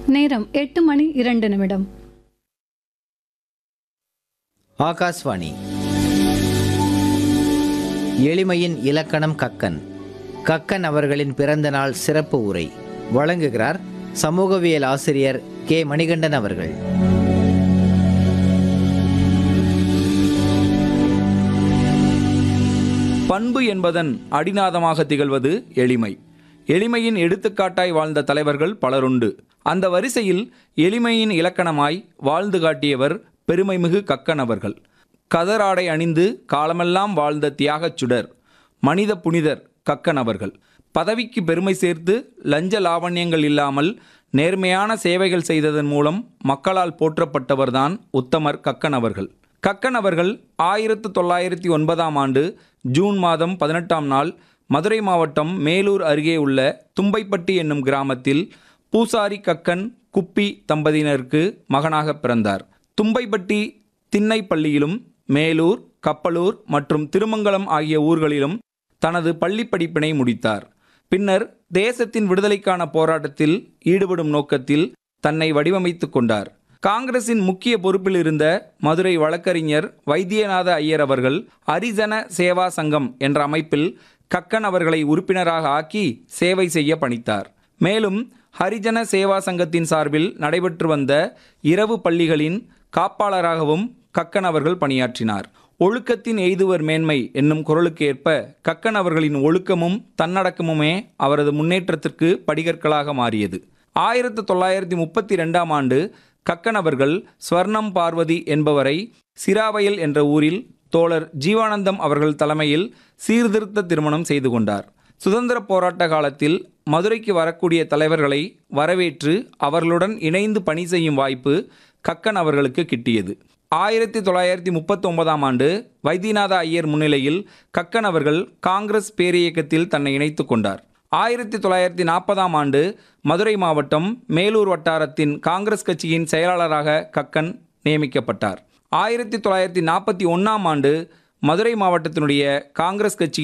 நேரம் எட்டு மணி இரண்டு நிமிடம் ஆகாஷ்வாணி எளிமையின் இலக்கணம் கக்கன் கக்கன் அவர்களின் பிறந்த நாள் சிறப்பு உரை வழங்குகிறார் சமூகவியல் ஆசிரியர் கே மணிகண்டன் அவர்கள் பண்பு என்பதன் அடிநாதமாக திகழ்வது எளிமை எளிமையின் எடுத்துக்காட்டாய் வாழ்ந்த தலைவர்கள் பலருண்டு அந்த வரிசையில் எளிமையின் இலக்கணமாய் வாழ்ந்து காட்டியவர் பெருமைமிகு கக்கன் அவர்கள் கதராடை அணிந்து காலமெல்லாம் வாழ்ந்த தியாகச் சுடர் மனித புனிதர் கக்கன் அவர்கள் பதவிக்கு பெருமை சேர்த்து லஞ்ச லாவண்யங்கள் இல்லாமல் நேர்மையான சேவைகள் செய்ததன் மூலம் மக்களால் போற்றப்பட்டவர்தான் உத்தமர் கக்கன் அவர்கள் கக்கன் அவர்கள் ஆயிரத்து தொள்ளாயிரத்தி ஒன்பதாம் ஆண்டு ஜூன் மாதம் பதினெட்டாம் நாள் மதுரை மாவட்டம் மேலூர் அருகே உள்ள தும்பைப்பட்டி என்னும் கிராமத்தில் பூசாரி கக்கன் குப்பி தம்பதியினருக்கு மகனாக பிறந்தார் தும்பைப்பட்டி திண்ணைப்பள்ளியிலும் மேலூர் கப்பலூர் மற்றும் திருமங்கலம் ஆகிய ஊர்களிலும் தனது பள்ளிப் படிப்பினை முடித்தார் பின்னர் தேசத்தின் விடுதலைக்கான போராட்டத்தில் ஈடுபடும் நோக்கத்தில் தன்னை வடிவமைத்துக் கொண்டார் காங்கிரசின் முக்கிய பொறுப்பில் இருந்த மதுரை வழக்கறிஞர் வைத்தியநாத ஐயர் அவர்கள் ஹரிஜன சேவா சங்கம் என்ற அமைப்பில் கக்கன் அவர்களை உறுப்பினராக ஆக்கி சேவை செய்ய பணித்தார் மேலும் ஹரிஜன சேவா சங்கத்தின் சார்பில் நடைபெற்று வந்த இரவு பள்ளிகளின் காப்பாளராகவும் கக்கன் அவர்கள் பணியாற்றினார் ஒழுக்கத்தின் எய்துவர் மேன்மை என்னும் குரலுக்கு ஏற்ப கக்கன் அவர்களின் ஒழுக்கமும் தன்னடக்கமுமே அவரது முன்னேற்றத்திற்கு படிகற்களாக மாறியது ஆயிரத்து தொள்ளாயிரத்தி முப்பத்தி ரெண்டாம் ஆண்டு கக்கன் அவர்கள் ஸ்வர்ணம் பார்வதி என்பவரை சிராவயல் என்ற ஊரில் தோழர் ஜீவானந்தம் அவர்கள் தலைமையில் சீர்திருத்த திருமணம் செய்து கொண்டார் சுதந்திர போராட்ட காலத்தில் மதுரைக்கு வரக்கூடிய தலைவர்களை வரவேற்று அவர்களுடன் இணைந்து பணி செய்யும் வாய்ப்பு கக்கன் அவர்களுக்கு கிட்டியது ஆயிரத்தி தொள்ளாயிரத்தி முப்பத்தி ஒன்பதாம் ஆண்டு வைத்தியநாத ஐயர் முன்னிலையில் கக்கன் அவர்கள் காங்கிரஸ் பேரியக்கத்தில் தன்னை இணைத்து கொண்டார் ஆயிரத்தி தொள்ளாயிரத்தி நாற்பதாம் ஆண்டு மதுரை மாவட்டம் மேலூர் வட்டாரத்தின் காங்கிரஸ் கட்சியின் செயலாளராக கக்கன் நியமிக்கப்பட்டார் ஆயிரத்தி தொள்ளாயிரத்தி நாற்பத்தி ஒன்றாம் ஆண்டு மதுரை மாவட்டத்தினுடைய காங்கிரஸ் கட்சி